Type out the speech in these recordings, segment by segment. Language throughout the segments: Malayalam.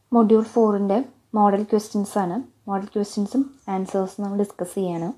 മൊഡ്യൂൾ ഫോറിൻ്റെ മോഡൽ ക്വസ്റ്റ്യൻസ് ആണ് മോഡൽ ക്വസ്റ്റ്യൻസും ആൻസേഴ്സും നമ്മൾ ഡിസ്കസ് ചെയ്യാണ്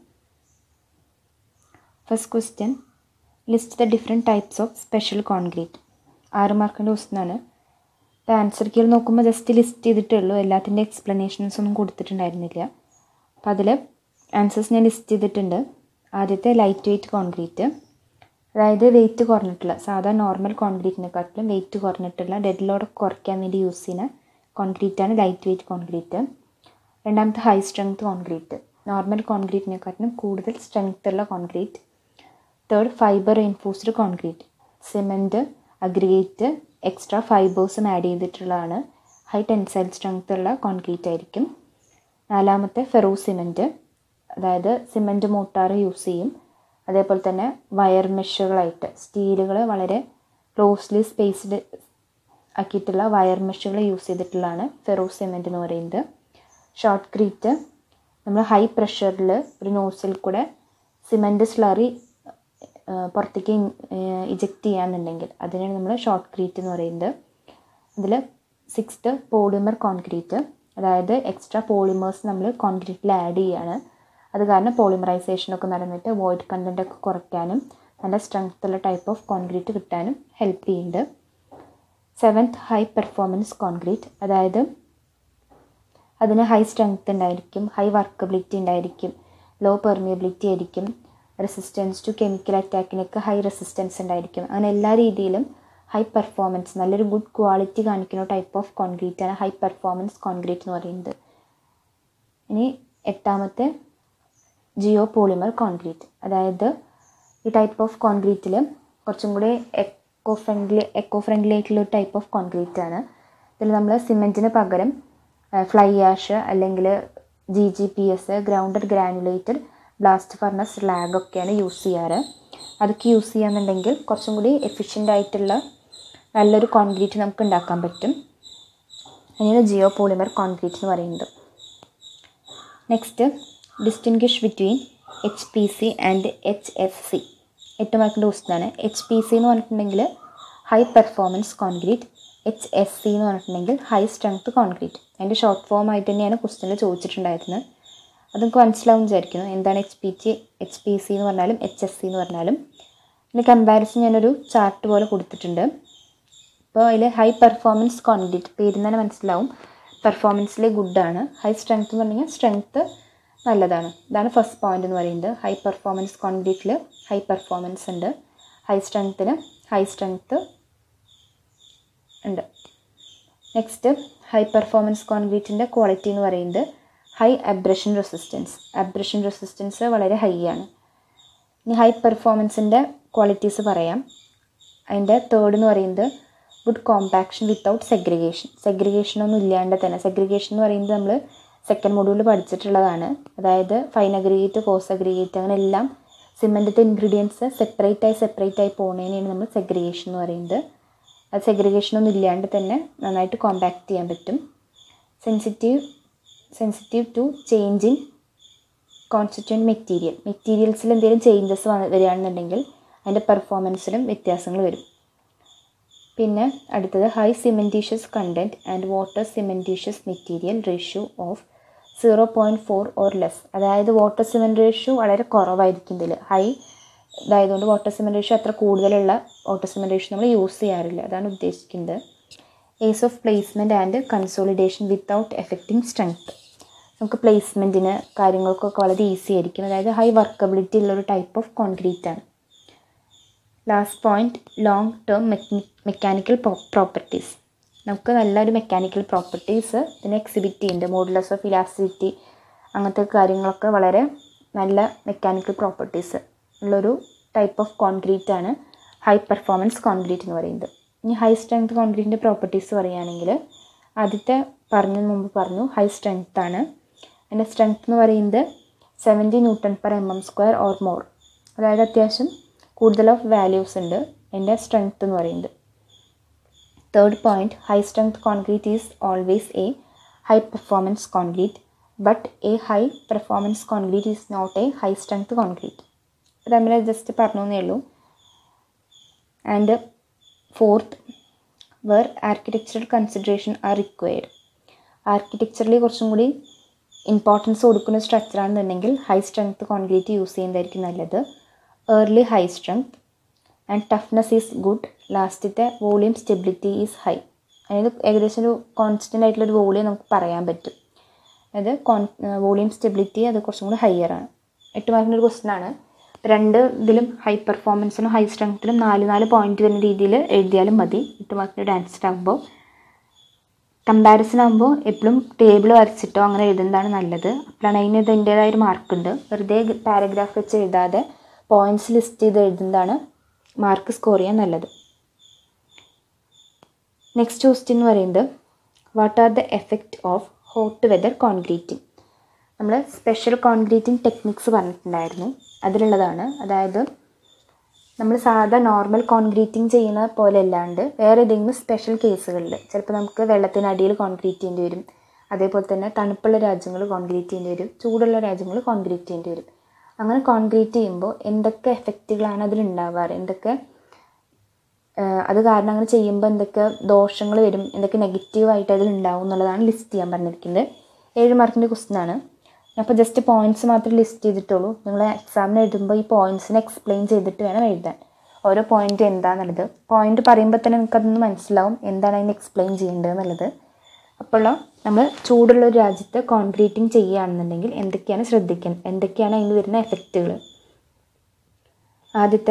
first question list the different types of special concrete ആറ് മാർക്കിൻ്റെ ക്വസ്റ്റ്യനാണ് ഇത് ആൻസർ കീയിൽ നോക്കുമ്പോൾ ജസ്റ്റ് ലിസ്റ്റ് ചെയ്തിട്ടുള്ളൂ എല്ലാത്തിൻ്റെ എക്സ്പ്ലനേഷൻസ് ഒന്നും കൊടുത്തിട്ടുണ്ടായിരുന്നില്ല അപ്പോൾ അതിൽ ആൻസേഴ്സ് ഞാൻ ലിസ്റ്റ് ചെയ്തിട്ടുണ്ട് ആദ്യത്തെ ലൈറ്റ് വെയ്റ്റ് കോൺക്രീറ്റ് അതായത് വെയിറ്റ് കുറഞ്ഞിട്ടുള്ള സാധാ നോർമൽ കോൺക്രീറ്റിനെക്കാട്ടിലും വെയിറ്റ് കുറഞ്ഞിട്ടുള്ള ഡെഡ് ലോഡ് കുറയ്ക്കാൻ വേണ്ടി യൂസ് ചെയ്യുന്ന കോൺക്രീറ്റാണ് ലൈറ്റ് വെയ്റ്റ് കോൺക്രീറ്റ് രണ്ടാമത്തെ ഹൈ സ്ട്രെങ്ത് കോൺക്രീറ്റ് നോർമൽ കോൺക്രീറ്റിനെക്കാട്ടിലും കൂടുതൽ സ്ട്രെങ്ത് ഉള്ള concrete third fibre reinforced concrete cement aggregate extra ഫൈബേഴ്സും ആഡ് ചെയ്തിട്ടുള്ളതാണ് ഹൈ ടെൻസൈൽ സ്ട്രെങ്ത് ഉള്ള കോൺക്രീറ്റ് ആയിരിക്കും നാലാമത്തെ ഫെറോ സിമെൻറ്റ് അതായത് സിമെൻറ്റ് മോട്ടാർ യൂസ് ചെയ്യും അതേപോലെ തന്നെ വയർ മെഷുകളായിട്ട് സ്റ്റീലുകൾ വളരെ ക്ലോസ്ലി സ്പേസ്ഡ് ആക്കിയിട്ടുള്ള വയർ മെഷുകൾ യൂസ് ചെയ്തിട്ടുള്ളതാണ് ഫെറോ സിമെൻറ്റ് എന്ന് പറയുന്നത് ഷോർട്ട് ക്രീറ്റ് നമ്മൾ ഹൈ പ്രഷറിൽ ഒരു നോസിൽ കൂടെ സിമെൻറ്റ് സ്ലറി പുറത്തേക്ക് ഇജക്റ്റ് ചെയ്യാന്നുണ്ടെങ്കിൽ അതിനാണ് നമ്മൾ ഷോർട്ട് ക്രീറ്റ് എന്ന് പറയുന്നത് അതിൽ സിക്സ്ത് പോളിമർ കോൺക്രീറ്റ് അതായത് എക്സ്ട്രാ പോളിമേഴ്സ് നമ്മൾ കോൺക്രീറ്റിൽ ആഡ് ചെയ്യുകയാണ് അത് കാരണം പോളിമറൈസേഷനൊക്കെ നടന്നിട്ട് വോയിഡ് കണ്ടൻ്റ് ഒക്കെ കുറയ്ക്കാനും നല്ല സ്ട്രെങ്ത് ഉള്ള ടൈപ്പ് ഓഫ് കോൺക്രീറ്റ് കിട്ടാനും ഹെൽപ്പ് ചെയ്യുന്നുണ്ട് സെവൻത്ത് ഹൈ പെർഫോമൻസ് കോൺക്രീറ്റ് അതായത് അതിന് ഹൈ സ്ട്രെങ്ത് ഉണ്ടായിരിക്കും ഹൈ വർക്കബിലിറ്റി ഉണ്ടായിരിക്കും ലോ പെർമിയബിലിറ്റി ആയിരിക്കും റെസിസ്റ്റൻസ് ടു കെമിക്കൽ അറ്റാക്കിനൊക്കെ ഹൈ റെസിസ്റ്റൻസ് ഉണ്ടായിരിക്കും അങ്ങനെ എല്ലാ രീതിയിലും ഹൈ പെർഫോമൻസ് നല്ലൊരു ഗുഡ് ക്വാളിറ്റി കാണിക്കുന്ന ടൈപ്പ് ഓഫ് കോൺക്രീറ്റ് ആണ് ഹൈ പെർഫോമൻസ് കോൺക്രീറ്റ് എന്ന് പറയുന്നത് ഇനി എട്ടാമത്തെ ജിയോ പോളിമർ കോൺക്രീറ്റ് അതായത് ഈ ടൈപ്പ് ഓഫ് കോൺക്രീറ്റിൽ കുറച്ചും കൂടി എക്കോ ഫ്രണ്ട്ലി എക്കോ ഫ്രണ്ട്ലി ആയിട്ടുള്ള ഒരു ടൈപ്പ് ഓഫ് കോൺക്രീറ്റ് ആണ് ഇതിൽ നമ്മൾ സിമെൻറ്റിന് പകരം ഫ്ലൈ ആഷ് അല്ലെങ്കിൽ G G P S grounded granulated blast furnace slag ഒക്കെയാണ് യൂസ് ചെയ്യാറ് അതൊക്കെ യൂസ് ചെയ്യാന്നുണ്ടെങ്കിൽ കുറച്ചും കൂടി എഫിഷ്യൻ്റ് ആയിട്ടുള്ള നല്ലൊരു കോൺക്രീറ്റ് നമുക്ക് ഉണ്ടാക്കാൻ പറ്റും അങ്ങനെയാണ് ജിയോ പോളിമർ കോൺക്രീറ്റ് എന്ന് പറയുന്നത് next distinguish between H P C and H F C എട്ട് മാർക്കിൻ്റെ ക്വസ്റ്റ്യനാണ് എച്ച് പി സി എന്ന് പറഞ്ഞിട്ടുണ്ടെങ്കിൽ high performance concrete H S C എന്ന് പറഞ്ഞിട്ടുണ്ടെങ്കിൽ ഹൈ സ്ട്രെങ്ത് കോൺക്രീറ്റ് അതിൻ്റെ ഷോർട്ട് ഫോം ആയിട്ട് തന്നെയാണ് ക്വസ്റ്റ്യനിൽ ചോദിച്ചിട്ടുണ്ടായിരുന്നത് അത് നമുക്ക് മനസ്സിലാവും വിചാരിക്കുന്നു എന്താണ് H P T H P C എന്ന് പറഞ്ഞാലും എച്ച് എസ് സി എന്ന് പറഞ്ഞാലും ഇതിൻ്റെ കമ്പാരിസൺ ഞാനൊരു ചാർട്ട് പോലെ കൊടുത്തിട്ടുണ്ട് അപ്പോൾ അതിൽ ഹൈ പെർഫോമൻസ് കോൺക്രീറ്റ് പേരിൽ തന്നെ മനസ്സിലാവും പെർഫോമൻസിൽ ഗുഡാണ് ഹൈ സ്ട്രെങ്ത് എന്ന് പറഞ്ഞാൽ സ്ട്രെങ്ത്ത് നല്ലതാണ് ഇതാണ് ഫസ്റ്റ് പോയിന്റ് എന്ന് പറയുന്നത് ഹൈ പെർഫോമൻസ് കോൺക്രീറ്റിൽ ഹൈ പെർഫോമൻസ് ഉണ്ട് ഹൈ സ്ട്രെങ്ത്തിന് ഹൈ സ്ട്രെങ്ത്ത് ഉണ്ട് നെക്സ്റ്റ് ഹൈ പെർഫോമൻസ് കോൺക്രീറ്റിൻ്റെ ക്വാളിറ്റി എന്ന് പറയുന്നത് high abrasion resistance abrasion resistance വളരെ ഹൈ ആണ് ഇനി ഹൈ പെർഫോമൻസിൻ്റെ ക്വാളിറ്റീസ് പറയാം അതിൻ്റെ തേർഡ് എന്ന് പറയുന്നത് good compaction without segregation segregation ഒന്നും ഇല്ലാണ്ട് തന്നെ സെഗ്രിഗേഷൻ എന്ന് പറയുന്നത് നമ്മൾ സെക്കൻഡ് മൊഡ്യൂളിൽ പഠിച്ചിട്ടുള്ളതാണ് അതായത് ഫൈൻ അഗ്രിഗേറ്റ് കോസ് അഗ്രിഗേറ്റ് അങ്ങനെ എല്ലാം സിമെൻറ്റത്തെ ഇൻഗ്രീഡിയൻസ് സെപ്പറേറ്റ് ആയി സെപ്പറേറ്റ് ആയി പോകുന്നതിനെയാണ് നമ്മൾ സെഗ്രിഗേഷൻ എന്ന് പറയുന്നത് അത് സെഗ്രിഗേഷൻ ഒന്നും ഇല്ലാണ്ട് തന്നെ നന്നായിട്ട് കോമ്പാക്ട് ചെയ്യാൻ പറ്റും sensitive sensitive to change in constituent material മെറ്റീരിയൽസിൽ എന്തെങ്കിലും ചേഞ്ചസ് വരികയാണെന്നുണ്ടെങ്കിൽ അതിൻ്റെ പെർഫോമൻസിലും വ്യത്യാസങ്ങൾ വരും പിന്നെ അടുത്തത് high cementitious content and water cementitious material ratio of zero point four or less അതായത് വാട്ടർ സിമെൻറ്റ് റേഷ്യോ വളരെ കുറവായിരിക്കും ഇതിൽ ഹൈ ഇതായതുകൊണ്ട് വാട്ടർ സിമെൻറ്റ് റേഷ്യോ അത്ര കൂടുതലുള്ള വാട്ടർ സിമെൻറ്റ് റേഷ്യോ നമ്മൾ യൂസ് ചെയ്യാറില്ല അതാണ് ഉദ്ദേശിക്കുന്നത് ease of placement and consolidation without affecting strength നമുക്ക് പ്ലേസ്മെൻറ്റിന് കാര്യങ്ങൾക്കൊക്കെ വളരെ ഈസി ആയിരിക്കും അതായത് ഹൈ വർക്കബിലിറ്റി ഉള്ളൊരു ടൈപ്പ് ഓഫ് കോൺക്രീറ്റ് ആണ് last point long term mechanical properties നമുക്ക് നല്ലൊരു മെക്കാനിക്കൽ പ്രോപ്പർട്ടീസ് ഇതിനെ എക്സിബിറ്റ് ചെയ്യുന്നുണ്ട് മോഡുലസ് ഓഫ് ഇലാസ്റ്റിസിറ്റി അങ്ങനത്തെ കാര്യങ്ങളൊക്കെ വളരെ നല്ല മെക്കാനിക്കൽ പ്രോപ്പർട്ടീസ് ഉള്ളൊരു ടൈപ്പ് ഓഫ് കോൺക്രീറ്റ് ആണ് ഹൈ പെർഫോമൻസ് കോൺക്രീറ്റ് എന്ന് പറയുന്നത് ഇനി ഹൈ സ്ട്രെങ്ത് കോൺക്രീറ്റിൻ്റെ പ്രോപ്പർട്ടീസ് പറയുകയാണെങ്കിൽ ആദ്യത്തെ പറഞ്ഞ മുമ്പ് പറഞ്ഞു ഹൈ സ്ട്രെങ്ത് ആണ് അതിൻ്റെ സ്ട്രെങ്ത് എന്ന് പറയുന്നത് seventy newton per M M square or more അതായത് അത്യാവശ്യം കൂടുതൽ ഓഫ് വാല്യൂസ് ഉണ്ട് എൻ്റെ സ്ട്രെങ്ത് എന്ന് പറയുന്നത് third point high strength concrete is always a high performance concrete but a high performance concrete is not a high strength concrete അത് നമ്മൾ ജസ്റ്റ് പറഞ്ഞു എന്നേ ഉള്ളൂ and fourth where architectural consideration are required ആർക്കിടെക്ചറിൽ കുറച്ചും കൂടി ഇമ്പോർട്ടൻസ് കൊടുക്കുന്ന സ്ട്രക്ചറാണെന്നുണ്ടെങ്കിൽ ഹൈ സ്ട്രെങ്ത് കോൺക്രീറ്റ് യൂസ് ചെയ്യുന്നതായിരിക്കും നല്ലത് early high strength and toughness is good ലാസ്റ്റത്തെ വോളിയം സ്റ്റെബിലിറ്റി ഈസ് ഹൈ അതായത് ഏകദേശം ഒരു കോൺസ്റ്റൻ്റ് ആയിട്ടുള്ളൊരു വോളിയം നമുക്ക് പറയാൻ പറ്റും അതായത് കോൺ വോളിയം സ്റ്റെബിലിറ്റി അത് കുറച്ചും കൂടി ഹയർ ആണ് എട്ട് മാർക്കിൻ്റെ ഒരു ക്വസ്റ്റൻ ആണ് രണ്ട് ഇതിലും ഹൈ പെർഫോമൻസിനും ഹൈ സ്ട്രെങ്ത്തിലും നാല് നാല് പോയിന്റ് വരുന്ന രീതിയിൽ എഴുതിയാലും മതി എട്ട് മാർക്കിൻ്റെ ആൻസർ ആകുമ്പോൾ കമ്പാരിസൺ ആകുമ്പോൾ എപ്പോഴും ടേബിൾ വരച്ചിട്ടോ അങ്ങനെ എഴുതുന്നതാണ് നല്ലത് അപ്പോഴാണ് അതിന് ഇതിൻ്റേതായ ഒരു മാർക്കുണ്ട് വെറുതെ പാരഗ്രാഫ് വെച്ച് എഴുതാതെ പോയിന്റ്സ് ലിസ്റ്റ് ചെയ്ത് എഴുതുന്നതാണ് മാർക്ക് സ്കോർ ചെയ്യാൻ നല്ലത് നെക്സ്റ്റ് ക്വസ്റ്റ്യൻ എന്ന് പറയുന്നത് what are the effect of hot weather concreting നമ്മൾ സ്പെഷ്യൽ കോൺക്രീറ്റിംഗ് ടെക്നിക്സ് പറഞ്ഞിട്ടുണ്ടായിരുന്നു അതിലുള്ളതാണ് അതായത് നമ്മൾ സാധാ നോർമൽ കോൺക്രീറ്റിംഗ് ചെയ്യുന്ന പോലെ അല്ലാണ്ട് വേറെ ഏതെങ്കിലും സ്പെഷ്യൽ കേസുകളിൽ ചിലപ്പോൾ നമുക്ക് വെള്ളത്തിനടിയിൽ കോൺക്രീറ്റ് ചെയ്യേണ്ടി വരും അതേപോലെ തന്നെ തണുപ്പുള്ള രാജ്യങ്ങൾ കോൺക്രീറ്റ് ചെയ്യേണ്ടി വരും ചൂടുള്ള രാജ്യങ്ങൾ കോൺക്രീറ്റ് ചെയ്യേണ്ടി വരും അങ്ങനെ കോൺക്രീറ്റ് ചെയ്യുമ്പോൾ എന്തൊക്കെ എഫക്റ്റുകളാണ് അതിലുണ്ടാവാറ് എന്തൊക്കെ അത് കാരണം അങ്ങനെ ചെയ്യുമ്പോൾ എന്തൊക്കെ ദോഷങ്ങൾ വരും എന്തൊക്കെ നെഗറ്റീവായിട്ട് അതിലുണ്ടാവും എന്നുള്ളതാണ് ലിസ്റ്റ് ചെയ്യാൻ പറഞ്ഞിരിക്കുന്നത് ഏഴ് മാർക്കിൻ്റെ ക്വസ്റ്റ്യൻ ആണ് അപ്പോൾ ജസ്റ്റ് പോയിന്റ്സ് മാത്രമേ ലിസ്റ്റ് ചെയ്തിട്ടുള്ളൂ നിങ്ങൾ എക്സാമിന് എഴുതുമ്പോൾ ഈ പോയിന്റ്സിനെ എക്സ്പ്ലെയിൻ ചെയ്തിട്ട് വേണം എഴുതാൻ ഓരോ പോയിന്റ് എന്താണെന്നുള്ളത് പോയിന്റ് പറയുമ്പോൾ തന്നെ നിങ്ങൾക്കതൊന്ന് മനസ്സിലാവും എന്താണ് അതിന് എക്സ്പ്ലെയിൻ ചെയ്യേണ്ടത് എന്നുള്ളത് അപ്പോൾ നമ്മൾ ചൂടുള്ള ഒരു രാജ്യത്ത് കോൺക്രീറ്റിംഗ് ചെയ്യുകയാണെന്നുണ്ടെങ്കിൽ എന്തൊക്കെയാണ് ശ്രദ്ധിക്കുന്നത് എന്തൊക്കെയാണ് അതിന് വരുന്ന എഫക്റ്റുകൾ ആദ്യത്തെ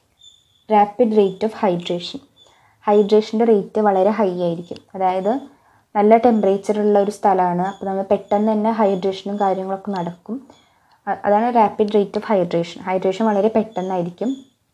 റാപ്പിഡ് റേറ്റ് ഓഫ് ഹൈഡ്രേഷൻ ഹൈഡ്രേഷൻ്റെ റേറ്റ് വളരെ ഹൈ ആയിരിക്കും അതായത് നല്ല ടെമ്പറേച്ചറുള്ള ഒരു സ്ഥലമാണ് അപ്പോൾ നമ്മൾ പെട്ടെന്ന് തന്നെ ഹൈഡ്രേഷനും കാര്യങ്ങളൊക്കെ നടക്കും അതാണ് rapid rate of hydration hydration വളരെ പെട്ടെന്നായിരിക്കും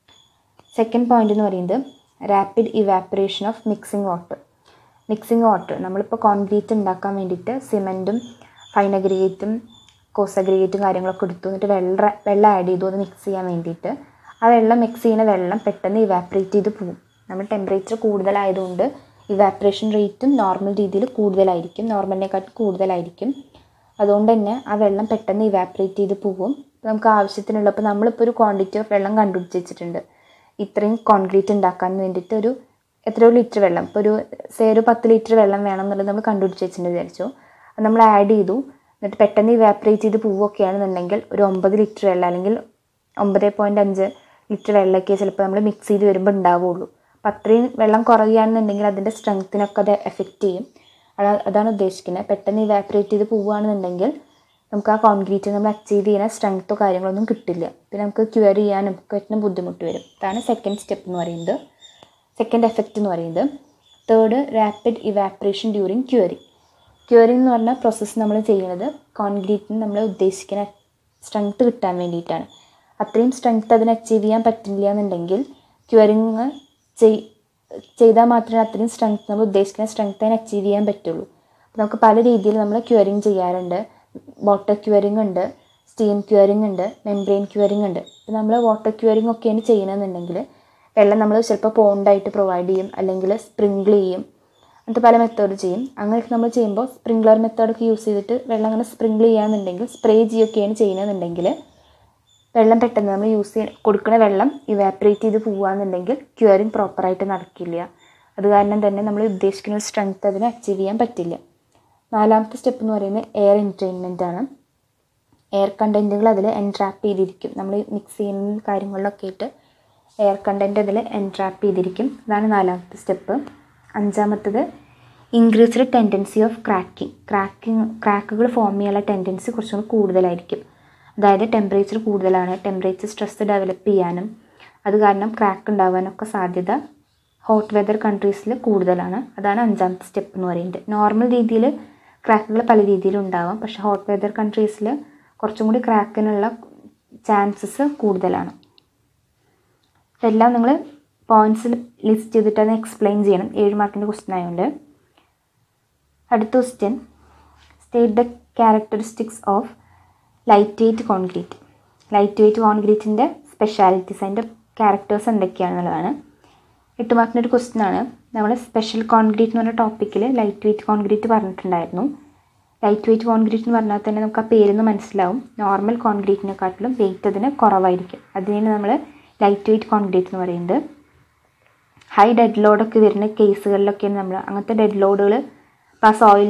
സെക്കൻഡ് പോയിന്റ് എന്ന് പറയുന്നത് rapid evaporation of mixing water mixing water നമ്മളിപ്പോൾ കോൺക്രീറ്റ് ഉണ്ടാക്കാൻ വേണ്ടിയിട്ട് സിമെൻറ്റും ഫൈൻ അഗ്രിഗേറ്റും കോസ് അഗ്രിഗേറ്റും കാര്യങ്ങളൊക്കെ എടുത്തു എന്നിട്ട് വെള്ളം വെള്ളം ആഡ് ചെയ്തു അത് മിക്സ് ചെയ്യാൻ വേണ്ടിയിട്ട് ആ വെള്ളം മിക്സ് ചെയ്യുന്ന വെള്ളം പെട്ടെന്ന് ഇവാപ്പറേറ്റ് ചെയ്ത് പോകും നമ്മൾ ടെമ്പറേച്ചർ കൂടുതലായതുകൊണ്ട് ഇവാപ്പറേഷൻ റേറ്റും നോർമൽ രീതിയിൽ കൂടുതലായിരിക്കും നോർമലിനെക്കാട്ടും കൂടുതലായിരിക്കും അതുകൊണ്ട് തന്നെ ആ വെള്ളം പെട്ടെന്ന് ഇവാപ്പറേറ്റ് ചെയ്ത് പോകും നമുക്ക് ആവശ്യത്തിനുള്ള ഇപ്പോൾ നമ്മളിപ്പോൾ ഒരു ക്വാണ്ടിറ്റി ഓഫ് വെള്ളം കണ്ടുപിടിച്ച് വെച്ചിട്ടുണ്ട് ഇത്രയും കോൺക്രീറ്റ് ഉണ്ടാക്കാൻ വേണ്ടിയിട്ട് ഒരു എത്രയോ ലിറ്റർ വെള്ളം ഇപ്പോൾ ഒരു സേ ഒരു പത്ത് ലിറ്റർ വെള്ളം വേണം എന്നുള്ളത് നമ്മൾ കണ്ടുപിടിച്ച് വെച്ചിട്ടുണ്ട് വിചാരിച്ചു അത് നമ്മൾ ആഡ് ചെയ്തു എന്നിട്ട് പെട്ടെന്ന് ഇവാപ്പറേറ്റ് ചെയ്ത് പോവുകയൊക്കെയാണെന്നുണ്ടെങ്കിൽ ഒരു ഒമ്പത് ലിറ്റർ വെള്ളം അല്ലെങ്കിൽ ഒമ്പത് പോയിൻറ്റ് അഞ്ച് ലിറ്റർ വെള്ളമൊക്കെ ചിലപ്പോൾ നമ്മൾ മിക്സ് ചെയ്ത് വരുമ്പോൾ ഉണ്ടാവുള്ളൂ അപ്പോൾ അത്രയും വെള്ളം കുറയുകയാണെന്നുണ്ടെങ്കിൽ അതിൻ്റെ സ്ട്രെങ്ത്തിനൊക്കെ അത് എഫക്റ്റ് ചെയ്യും അതാ അതാണ് ഉദ്ദേശിക്കുന്നത് പെട്ടെന്ന് ഇവാപ്പറേറ്റ് ചെയ്ത് പോവുകയാണെന്നുണ്ടെങ്കിൽ നമുക്ക് ആ കോൺക്രീറ്റ് നമ്മൾ അച്ചീവ് ചെയ്യുന്ന സ്ട്രെങ്ത്തോ കാര്യങ്ങളൊന്നും കിട്ടില്ല പിന്നെ നമുക്ക് ക്യൂർ ചെയ്യാനും ഒക്കെ പറ്റുന്ന ബുദ്ധിമുട്ട് വരും അതാണ് സെക്കൻഡ് സ്റ്റെപ്പ് എന്ന് പറയുന്നത് സെക്കൻഡ് എഫക്റ്റ് എന്ന് പറയുന്നത് third rapid evaporation during curing curing എന്ന് പറഞ്ഞ പ്രോസസ്സ് നമ്മൾ ചെയ്യുന്നത് കോൺക്രീറ്റിന് നമ്മൾ ഉദ്ദേശിക്കുന്ന സ്ട്രെങ്ത്ത് കിട്ടാൻ വേണ്ടിയിട്ടാണ് അത്രയും സ്ട്രെങ്ത്ത് അതിന് അച്ചീവ് ചെയ്യാൻ പറ്റില്ല എന്നുണ്ടെങ്കിൽ ക്യൂറിങ് ചെയ് ചെയ്താൽ മാത്രമേ അത്രയും സ്ട്രെങ്ത്ത് നമ്മൾ ഉദ്ദേശിക്കുന്ന സ്ട്രെങ്ത്ത് അതിന് അച്ചീവ് ചെയ്യാൻ പറ്റുള്ളൂ അപ്പോൾ നമുക്ക് പല രീതിയിൽ നമ്മൾ ക്യൂറിങ് ചെയ്യാറുണ്ട് വാട്ടർ ക്യൂറിങ് ഉണ്ട് സ്റ്റീം ക്യൂറിങ് ഉണ്ട് മെംബ്രെയിൻ ക്യൂറിങ് ഉണ്ട് ഇപ്പോൾ നമ്മൾ വാട്ടർ ക്യൂറിങ് ഒക്കെയാണ് ചെയ്യണമെന്നുണ്ടെങ്കിൽ വെള്ളം നമ്മൾ ചിലപ്പോൾ പോണ്ടായിട്ട് പ്രൊവൈഡ് ചെയ്യും അല്ലെങ്കിൽ സ്പ്രിങ്കിൾ ചെയ്യും അങ്ങനത്തെ പല മെത്തേഡ് ചെയ്യും അങ്ങനെയൊക്കെ നമ്മൾ ചെയ്യുമ്പോൾ സ്പ്രിങ്ക്ലർ മെത്തേഡൊക്കെ യൂസ് ചെയ്തിട്ട് വെള്ളം അങ്ങനെ സ്പ്രിങ്കിൾ ചെയ്യാന്നുണ്ടെങ്കിൽ സ്പ്രേ ചെയ്യുകയൊക്കെയാണ് ചെയ്യുന്നതെന്നുണ്ടെങ്കിൽ വെള്ളം പെട്ടെന്ന് നമ്മൾ യൂസ് ചെയ്യാൻ കൊടുക്കുന്ന വെള്ളം ഇവാപ്പറേറ്റ് ചെയ്ത് പോവുകയാണെന്നുണ്ടെങ്കിൽ ക്യൂറിങ് പ്രോപ്പറായിട്ട് നടക്കില്ല അത് കാരണം തന്നെ നമ്മൾ ഉദ്ദേശിക്കുന്ന ഒരു സ്ട്രെങ്ത് അതിന് അച്ചീവ് ചെയ്യാൻ പറ്റില്ല നാലാമത്തെ സ്റ്റെപ്പ് എന്ന് പറയുന്നത് എയർ എൻട്രെയിൻമെൻ്റ് ആണ് എയർ കണ്ടൻറ്റുകൾ അതിൽ എൻട്രാപ്പ് ചെയ്തിരിക്കും നമ്മൾ മിക്സ് ചെയ്യുന്ന കാര്യങ്ങളിലൊക്കെ ആയിട്ട് എയർ കണ്ടൻറ്റ് അതിൽ എൻട്രാപ്പ് ചെയ്തിരിക്കും അതാണ് നാലാമത്തെ സ്റ്റെപ്പ് അഞ്ചാമത്തത് increased tendency of cracking cracking ക്രാക്കുകൾ ഫോം ചെയ്യാനുള്ള ടെൻഡൻസി കുറച്ചും കൂടി കൂടുതലായിരിക്കും അതായത് ടെമ്പറേച്ചർ കൂടുതലാണ് ടെമ്പറേച്ചർ സ്ട്രെസ് ഡെവലപ്പ് ചെയ്യാനും അത് കാരണം ക്രാക്ക് ഉണ്ടാകാനൊക്കെ സാധ്യത ഹോട്ട് വെതർ കൺട്രീസിൽ കൂടുതലാണ് അതാണ് അഞ്ചാമത്തെ സ്റ്റെപ്പ് എന്ന് പറയുന്നത് നോർമൽ രീതിയിൽ ക്രാക്കുകൾ പല രീതിയിലും ഉണ്ടാവാം പക്ഷേ ഹോട്ട് വെതർ കൺട്രീസിൽ കുറച്ചും കൂടി ക്രാക്കിനുള്ള ചാൻസസ് കൂടുതലാണ് ഇതെല്ലാം നിങ്ങൾ പോയിന്റ്സ് ലിസ്റ്റ് ചെയ്തിട്ട് അത് എക്സ്പ്ലെയിൻ ചെയ്യണം ഏഴ് മാർക്കിൻ്റെ ക്വസ്റ്റ്യൻ ആയതുകൊണ്ട് അടുത്ത question state the characteristics of light weight concrete light weight കോൺക്രീറ്റിൻ്റെ സ്പെഷ്യാലിറ്റീസ് അതിൻ്റെ ക്യാരക്ടേഴ്സ് എന്തൊക്കെയാണെന്നുള്ളതാണ് എട്ട് മാർക്കിൻ്റെ ഒരു ക്വസ്റ്റ്യൻ ആണ് നമ്മൾ സ്പെഷ്യൽ കോൺക്രീറ്റ് എന്ന് പറഞ്ഞ ടോപ്പിക്കിൽ ലൈറ്റ് വെയ്റ്റ് കോൺക്രീറ്റ് പറഞ്ഞിട്ടുണ്ടായിരുന്നു ലൈറ്റ് വെയ്റ്റ് കോൺക്രീറ്റ് എന്ന് പറഞ്ഞാൽ തന്നെ നമുക്ക് ആ പേരിൽ നിന്ന് മനസ്സിലാവും നോർമൽ കോൺക്രീറ്റിനെക്കാട്ടിലും വെയിറ്റ് അതിന് കുറവായിരിക്കും അതിനാണ് നമ്മൾ ലൈറ്റ് വെയ്റ്റ് കോൺക്രീറ്റ് എന്ന് പറയുന്നത് ഹൈ ഡെഡ് ലോഡൊക്കെ വരുന്ന കേസുകളിലൊക്കെയാണ് നമ്മൾ അങ്ങനത്തെ ഡെഡ് ലോഡുകൾ ഇപ്പോൾ ആ സോയിലിനെ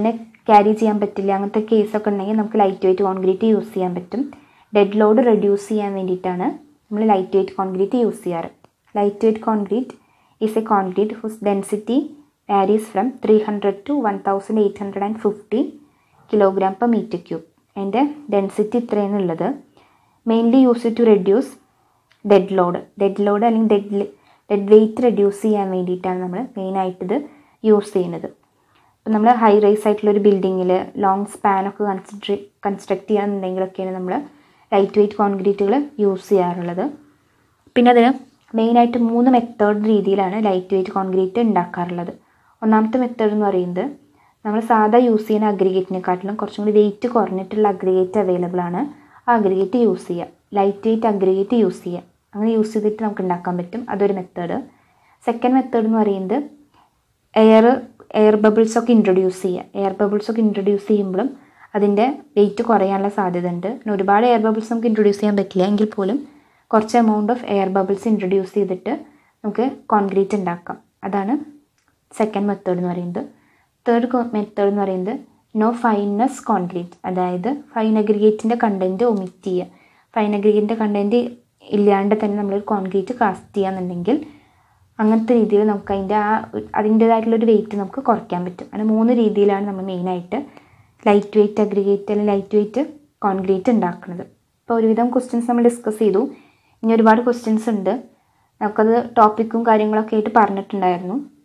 ക്യാരി ചെയ്യാൻ പറ്റില്ല അങ്ങനത്തെ കേസൊക്കെ ഉണ്ടെങ്കിൽ നമുക്ക് ലൈറ്റ് വെയിറ്റ് കോൺക്രീറ്റ് യൂസ് ചെയ്യാൻ പറ്റും ഡെഡ് ലോഡ് റെഡ്യൂസ് ചെയ്യാൻ വേണ്ടിയിട്ടാണ് നമ്മൾ ലൈറ്റ് വെയിറ്റ് കോൺക്രീറ്റ് യൂസ് ചെയ്യാറ് light weight concrete is a concrete whose density varies from three hundred to one thousand eight hundred and fifty kilogram per metre cube അതിൻ്റെ ഡെൻസിറ്റി ഇത്രയാണ് ഉള്ളത് mainly use to reduce dead load dead load അല്ലെങ്കിൽ ഡെഡ് ഡെഡ് വെയിറ്റ് റെഡ്യൂസ് ചെയ്യാൻ വേണ്ടിയിട്ടാണ് നമ്മൾ മെയിനായിട്ട് ഇത് യൂസ് ചെയ്യുന്നത് ഇപ്പം നമ്മൾ ഹൈ റൈസ് ആയിട്ടുള്ള ഒരു ബിൽഡിങ്ങിൽ ലോങ് സ്പാനൊക്കെ കൺസിഡർ കൺസ്ട്രക്ട് ചെയ്യാന്നുണ്ടെങ്കിലൊക്കെയാണ് നമ്മൾ ലൈറ്റ് വെയിറ്റ് കോൺക്രീറ്റുകൾ യൂസ് ചെയ്യാറുള്ളത് പിന്നെ അതിന് മെയിനായിട്ട് മൂന്ന് മെത്തേഡ് രീതിയിലാണ് ലൈറ്റ് വെയിറ്റ് കോൺക്രീറ്റ് ഉണ്ടാക്കാറുള്ളത് ഒന്നാമത്തെ മെത്തേഡ് എന്ന് പറയുന്നത് നമ്മൾ സാധാ യൂസ് ചെയ്യുന്ന അഗ്രിഗേറ്റിനെക്കാട്ടിലും കുറച്ചും കൂടി വെയിറ്റ് കുറഞ്ഞിട്ടുള്ള അഗ്രിഗേറ്റ് അവൈലബിൾ ആണ് ആ അഗ്രിഗേറ്റ് യൂസ് ചെയ്യുക ലൈറ്റ് വെയിറ്റ് അഗ്രിഗേറ്റ് യൂസ് ചെയ്യുക അങ്ങനെ യൂസ് ചെയ്തിട്ട് നമുക്ക് ഉണ്ടാക്കാൻ പറ്റും അതൊരു മെത്തേഡ് സെക്കൻഡ് മെത്തേഡ് എന്ന് പറയുന്നത് എയർ എയർ ബബിൾസ് ഒക്കെ ഇൻട്രൊഡ്യൂസ് ചെയ്യുക എയർ ബബിൾസ് ഒക്കെ ഇൻട്രൊഡ്യൂസ് ചെയ്യുമ്പോഴും അതിൻ്റെ വെയിറ്റ് കുറയാനുള്ള സാധ്യത ഉണ്ട് പിന്നെ ഒരുപാട് എയർ ബബിൾസ് നമുക്ക് ഇൻട്രൊഡ്യൂസ് ചെയ്യാൻ പറ്റില്ല എങ്കിൽ പോലും കുറച്ച് amount of air bubbles introduce ചെയ്തിട്ട് നമുക്ക് കോൺക്രീറ്റ് ഉണ്ടാക്കാം അതാണ് സെക്കൻഡ് മെത്തേഡ് എന്ന് പറയുന്നത് തേർഡ് മെത്തേഡ് എന്ന് പറയുന്നത് നോ ഫൈനസ് കോൺക്രീറ്റ് അതായത് ഫൈൻ അഗ്രിഗേറ്റിൻ്റെ കണ്ടൻറ്റ് ഒമിറ്റ് ചെയ്യുക ഫൈൻ അഗ്രിഗേറ്റിൻ്റെ കണ്ടൻറ്റ് ഇല്ലാണ്ട് തന്നെ നമ്മളൊരു കോൺക്രീറ്റ് കാസ്റ്റ് ചെയ്യാന്നുണ്ടെങ്കിൽ അങ്ങനത്തെ രീതിയിൽ നമുക്ക് അതിൻ്റെ ആ അതിൻ്റേതായിട്ടുള്ളൊരു വെയിറ്റ് നമുക്ക് കുറയ്ക്കാൻ പറ്റും അങ്ങനെ മൂന്ന് രീതിയിലാണ് നമ്മൾ മെയിനായിട്ട് ലൈറ്റ് വെയിറ്റ് അഗ്രിഗേറ്റ് അല്ലെങ്കിൽ ലൈറ്റ് വെയിറ്റ് കോൺക്രീറ്റ് ഉണ്ടാക്കുന്നത് അപ്പോൾ ഒരുവിധം ക്വസ്റ്റ്യൻസ് നമ്മൾ ഡിസ്കസ് ചെയ്തു ഇനി ഒരുപാട് ക്വസ്റ്റ്യൻസ് ഉണ്ട് നമുക്കത് ടോപ്പിക്കും കാര്യങ്ങളൊക്കെ ആയിട്ട് പറഞ്ഞിട്ടുണ്ടായിരുന്നു